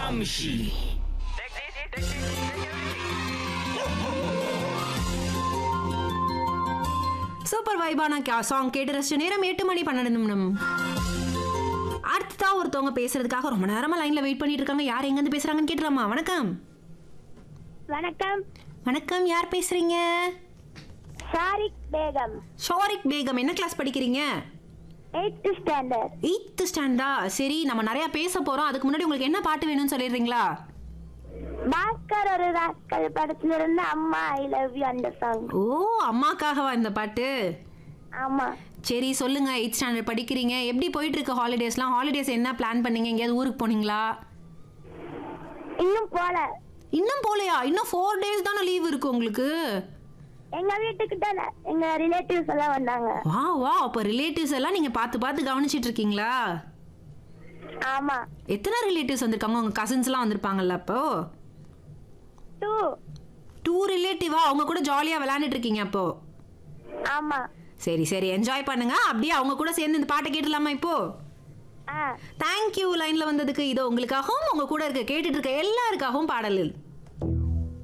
Gramsci. Super வைபான song கேட்டு ரசிச்ச நேரம் எட்டு மணி பன்னெண்டு நிமிடம் அடுத்ததா ஒருத்தவங்க பேசுறதுக்காக ரொம்ப நேரமா லைன்ல வெயிட் பண்ணிட்டு இருக்காங்க யார் எங்க இருந்து பேசுறாங்கன்னு கேட்டுலாமா வணக்கம் வணக்கம் வணக்கம் யார் பேசுறீங்க ஷாரிக் பேகம் ஷாரிக் பேகம் என்ன கிளாஸ் படிக்கிறீங்க எயித் ஸ்டாண்டர்ட் எயித்து ஸ்டாண்டா சரி நம்ம நிறைய பேச போறோம் அதுக்கு முன்னாடி உங்களுக்கு என்ன பாட்டு வேணும்னு சொல்லிடுறீங்களா பாஸ்கர் ஒரு ராஸ்கல் படத்துல இருந்து அம்மா ஐ லவ் யூ அந்த சாங் ஓ அம்மாக்காகவா இந்த பாட்டு ஆமா சரி சொல்லுங்க எயித் ஸ்டாண்டர்ட் படிக்கிறீங்க எப்படி போயிட்டு இருக்கு ஹாலிடேஸ்லாம் ஹாலிடேஸ் என்ன பிளான் பண்ணீங்க எங்கேயாவது ஊருக்கு போனீங்களா இன்னும் போல இன்னும் போலையா இன்னும் ஃபோர் டேஸ் தானே லீவ் இருக்கு உங்களுக்கு எங்க வீட்டுக்கு தானே எங்க ரிலேட்டிவ்ஸ் எல்லாம் வந்தாங்க வா வா அப்போ ரிலேட்டிவ்ஸ் எல்லாம் நீங்க பார்த்து பார்த்து கவனிச்சிட்டு இருக்கீங்களா ஆமா எத்தனை ரிலேட்டிவ்ஸ் வந்திருக்காங்க உங்க கசின்ஸ்லாம் வந்திருப்பாங்கல்ல அப்போ டூ டூ ரிலேட்டிவா அவங்க கூட ஜாலியா விளையாண்டுட்டு இருக்கீங்க அப்போ ஆமா சரி சரி என்ஜாய் பண்ணுங்க அப்படியே அவங்க கூட சேர்ந்து இந்த பாட்டை கேட்டலாமா இப்போ ஆ தேங்க்யூ லைன்ல வந்ததுக்கு இதோ உங்களுக்காகவும் உங்க கூட இருக்க கேட்டுட்டு இருக்க எல்லாருக்காகவும் பாடல்